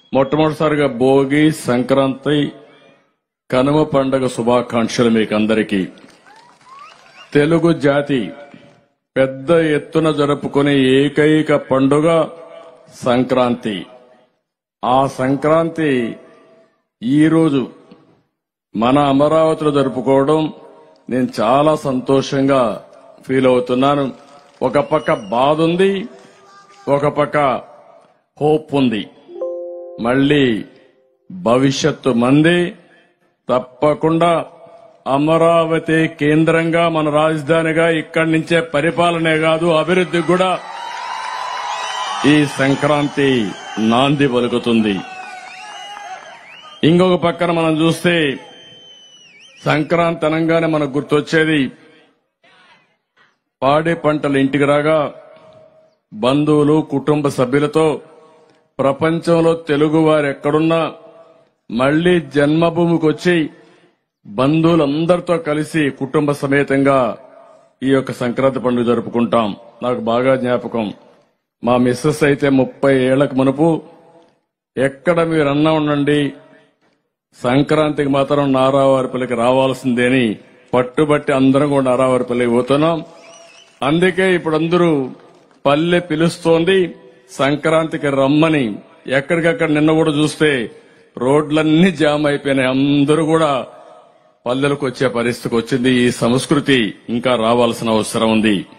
మొట్టమొదటిసారిగా భోగి సంక్రాంతి కనుమ పండుగ శుభాకాంక్షలు మీకు అందరికీ తెలుగు జాతి పెద్ద ఎత్తున జరుపుకునే ఏకైక పండుగ సంక్రాంతి ఆ సంక్రాంతి ఈరోజు మన అమరావతిలో జరుపుకోవడం నేను చాలా సంతోషంగా ఫీల్ అవుతున్నాను ఒక పక్క బాధ ఉంది ఒక పక్క హోప్ ఉంది మళ్ళీ భవిష్యత్తు మంది తప్పకుండా అమరావతి కేంద్రంగా మన రాజధానిగా ఇక్కడి నుంచే పరిపాలనే కాదు అభివృద్ధి కూడా ఈ సంక్రాంతి నాంది పలుకుతుంది ఇంకొక పక్కన మనం చూస్తే సంక్రాంతి అనగానే మనకు గుర్తొచ్చేది పాడి పంటలు ఇంటికి రాగా బంధువులు కుటుంబ సభ్యులతో ప్రపంచంలో తెలుగు వారు ఎక్కడున్నా మళ్లీ జన్మభూమికి వచ్చి బంధువులందరితో కలిసి కుటుంబ సమేతంగా ఈ యొక్క సంక్రాంతి పండుగ జరుపుకుంటాం నాకు బాగా జ్ఞాపకం మా మిస్సెస్ అయితే ముప్పై ఏళ్లకు మునుపు ఎక్కడ మీరన్నా ఉండండి సంక్రాంతికి మాత్రం నారావారిపల్లికి రావాల్సిందే అని పట్టుబట్టి అందరం కూడా నారావారిపల్లికి పోతున్నాం అందుకే ఇప్పుడు అందరూ పల్లె పిలుస్తోంది సంక్రాంతికి రమ్మని ఎక్కడికక్కడ నిన్న కూడా చూస్తే రోడ్లన్నీ జామ్ అయిపోయినాయి అందరూ కూడా పల్లెలకు వచ్చే పరిస్థితికి వచ్చింది ఈ సంస్కృతి ఇంకా రావాల్సిన అవసరం ఉంది